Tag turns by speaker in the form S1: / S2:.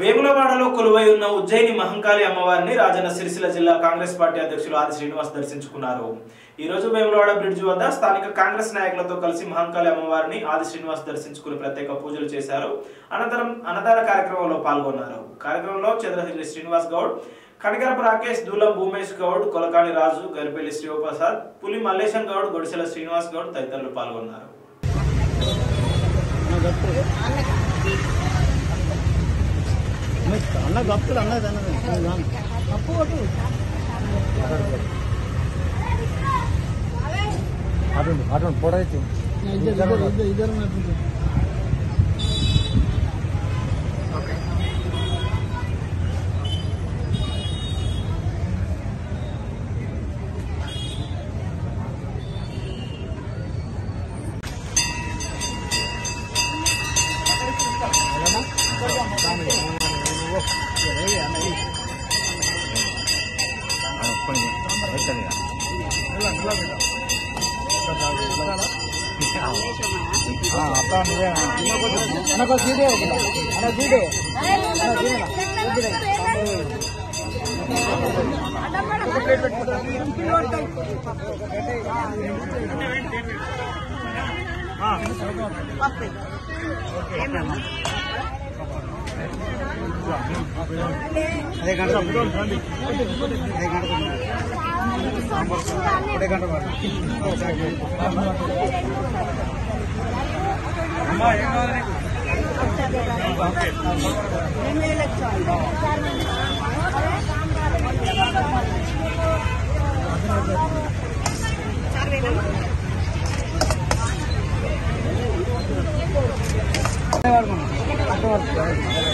S1: వేములవాడలో కొలువై ఉన్న ఉజ్జయిని మహంకాళి అమ్మవారిని రాజన్న సిరిసిల్ల జిల్లా కాంగ్రెస్ పార్టీ అధ్యక్షులు ఆది శ్రీనివాస్ దర్శించుకున్నారు ఈ రోజు వేములవాడ బ్రిడ్జ్ వద్ద స్థానిక కాంగ్రెస్ నాయకులతో కలిసి మహంకాళి అమ్మవారిని ఆది శ్రీనివాస్ దర్శించుకుని ప్రత్యేక పూజలు చేశారు అనంతరం అన్నదాన కార్యక్రమంలో పాల్గొన్నారు కార్యక్రమంలో చంద్రగిరి శ్రీనివాస్ గౌడ్ కనకరపు రాకేష్ దూలం భూమేష్ గౌడ్ కొలకాని రాజు గరిపెల్లి శివప్రసాద్ పులి మల్లేశం గౌడ్ గొడిసెల శ్రీనివాస్ గౌడ్ తదితరులు పాల్గొన్నారు
S2: అన్న గప్పులు అన్నది అన్నది అటువంటి అటువంటి పొడ అయితే ఇద్దరు అనకో జీడే అన్న జీడే అదే గంట అదే గంట అదే గంట అదే